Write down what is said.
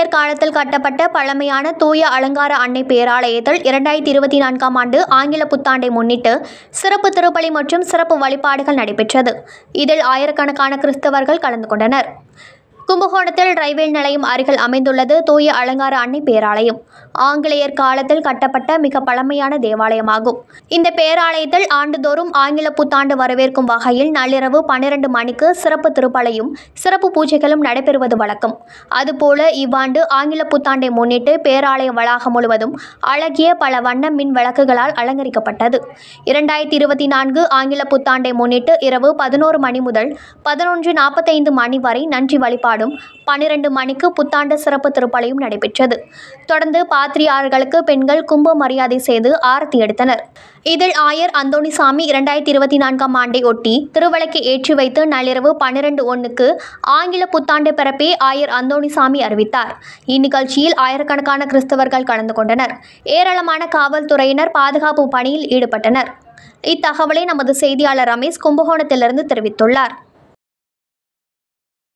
ஆங்கிலேயர் காலத்தில் கட்டப்பட்ட பழமையான தூய அலங்கார அன்னை பேராலயத்தில் இரண்டாயிரத்தி இருபத்தி நான்காம் ஆண்டு ஆங்கில புத்தாண்டை முன்னிட்டு சிறப்பு திருப்பலி மற்றும் சிறப்பு வழிபாடுகள் நடைபெற்றது இதில் ஆயிரக்கணக்கான கிறிஸ்தவர்கள் கலந்து கொண்டனர் கும்பகோணத்தில் ரயில்வே நிலையம் அருகில் அமைந்துள்ளது தூய அலங்கார அன்னை பேராலயம் ஆங்கிலேயர் காலத்தில் கட்டப்பட்ட மிக பழமையான தேவாலயமாகும் இந்த பேராலயத்தில் ஆண்டுதோறும் ஆங்கில புத்தாண்டு வரவேற்கும் வகையில் நள்ளிரவு பன்னிரண்டு மணிக்கு சிறப்பு திருப்பலியும் சிறப்பு பூஜைகளும் நடைபெறுவது வழக்கம் அதுபோல இவ்வாண்டு ஆங்கில புத்தாண்டை முன்னிட்டு பேராலய வளாகம் முழுவதும் அழகிய பல வண்ண மின் விளக்குகளால் அலங்கரிக்கப்பட்டது இரண்டாயிரத்தி இருபத்தி நான்கு ஆங்கில புத்தாண்டை முன்னிட்டு இரவு பதினோரு மணி முதல் பதினொன்று நாற்பத்தைந்து மணி வரை நன்றி வழிபாடும் பன்னிரண்டு மணிக்கு புத்தாண்டு சிறப்பு திருப்பலியும் நடைபெற்றது தொடர்ந்து பாத்திரியார்களுக்கு பெண்கள் கும்ப மரியாதை செய்து ஆரத்தி எடுத்தனர் இதில் ஆயர் அந்தோணிசாமி இரண்டாயிரத்தி இருபத்தி நான்காம் ஆண்டை ஒட்டி திருவிளக்கை ஏற்றி வைத்து நள்ளிரவு பன்னிரண்டு ஒன்றுக்கு ஆங்கில புத்தாண்டு பிறப்பே ஆயர் அந்தோணிசாமி அறிவித்தார் இந்நிகழ்ச்சியில் ஆயிரக்கணக்கான கிறிஸ்தவர்கள் கலந்து கொண்டனர் ஏராளமான காவல்துறையினர் பாதுகாப்பு பணியில் ஈடுபட்டனர் இத்தகவலை நமது செய்தியாளர் ரமேஷ் கும்பகோணத்திலிருந்து தெரிவித்துள்ளார்